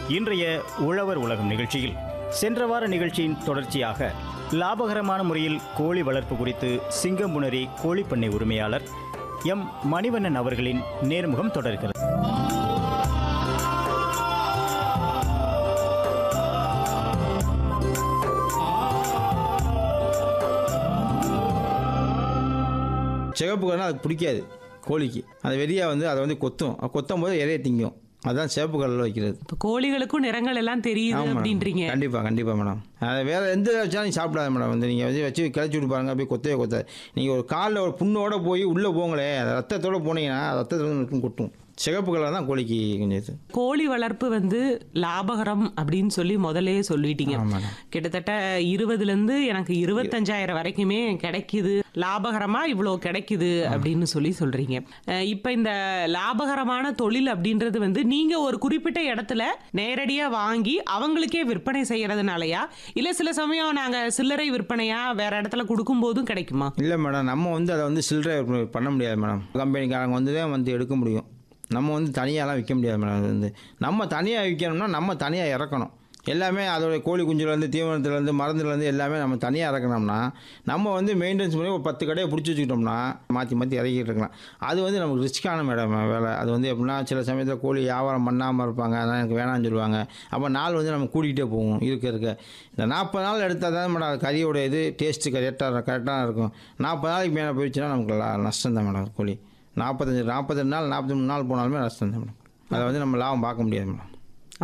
இன்றைய உழவர் உலகம் நிகழ்ச்சியில் சென்ற வார நிகழ்ச்சியின் தொடர்ச்சியாக லாபகரமான முறையில் கோழி வளர்ப்பு குறித்து சிங்கம்புணரி கோழிப்பண்ணை உரிமையாளர் எம் மணிவண்ணன் அவர்களின் நேர்முகம் தொடர்கிறது சிகப்பு கலர்னா அதுக்கு பிடிக்காது கோழிக்கு அந்த வெறியா வந்து அதை வந்து கொத்தும் அது கொத்தும் போது இறைய திங்கும் அதுதான் சிவப்பு கலரில் வைக்கிறது இப்ப கோழிகளுக்கும் நிறங்கள் எல்லாம் தெரியுது ஆமா மேடம். அப்படின்றீங்க கண்டிப்பா கண்டிப்பா மேடம் அதை வேற எந்த இதை வச்சாலும் நீ சாப்பிடாத மேடம் வந்து நீங்க வச்சு வச்சு கிளச்சி விட்டு பாருங்க அப்படியே கொத்தவே கொத்தாது நீங்க ஒரு காலில் ஒரு புண்ணோட போய் உள்ள போங்களே அந்த ரத்தத்தோட போனீங்கன்னா ரத்தத்தில் வந்து நிற்கும் கொட்டும் சிகப்பு கலர் தான் கோழிக்கு கொஞ்சம் இது கோழி வளர்ப்பு வந்து லாபகரம் அப்படின்னு சொல்லி முதல்லயே சொல்லிட்டீங்க ஆமாம் கிட்டத்தட்ட இருபதுல இருந்து எனக்கு இருபத்தஞ்சாயிரம் வரைக்குமே கிடைக்குது லாபகரமா இவ்வளோ கிடைக்குது அப்படின்னு சொல்லி சொல்றீங்க அஹ் இப்ப இந்த லாபகரமான தொழில் அப்படின்றது வந்து நீங்க ஒரு குறிப்பிட்ட இடத்துல நேரடியா வாங்கி அவங்களுக்கே விற்பனை செய்யறதுனாலயா இல்ல சில சமயம் நாங்க சில்லறை விற்பனையா வேற இடத்துல கொடுக்கும் போதும் கிடைக்குமா இல்லை மேடம் நம்ம வந்து அதை வந்து சில்லறை விற்பனை பண்ண முடியாது மேடம் கம்பெனிக்காரங்க வந்து தான் வந்து எடுக்க முடியும் நம்ம வந்து தனியாலாம் விற்க முடியாது மேடம் அது வந்து நம்ம தனியாக விற்கணும்னா நம்ம தனியாக இறக்கணும் எல்லாமே அதோடைய கோழி குஞ்சுலேருந்து தீவனத்துலேருந்து மருந்துலேருந்து எல்லாமே நம்ம தனியாக இறக்கணும்னா நம்ம வந்து மெயின்டெனன்ஸ் பண்ணி ஒரு பத்து கடையை பிடிச்சி வச்சுக்கிட்டோம்னா மாற்றி மாற்றி இறக்கிட்டு இருக்கலாம் அது வந்து நமக்கு ரிஸ்க்கான மேடம் வேலை அது வந்து எப்படின்னா சில சமயத்தில் கோழி வியாபாரம் பண்ணாமல் இருப்பாங்க அதனால் எனக்கு வேணாம்னு சொல்லுவாங்க அப்போ நாள் வந்து நம்ம கூட்டிகிட்டே போவோம் இருக்க இருக்க இந்த நாற்பது நாள் எடுத்தால் தான் மேடம் அது கறியோட இது டேஸ்ட்டு கரெக்டாக கரெக்டாக இருக்கும் நாற்பது நாளைக்கு மேலே போயிடுச்சுன்னா நமக்கு லா- நஷ்டம் தான் மேடம் கோழி நாற்பத்தஞ்சு நாற்பத்தெண்டு நாள் நாற்பத்தி மூணு நாள் போனாலுமே நஷ்டம் தான் மேடம் அதை வந்து நம்ம லாபம் பார்க்க முடியாது மேடம்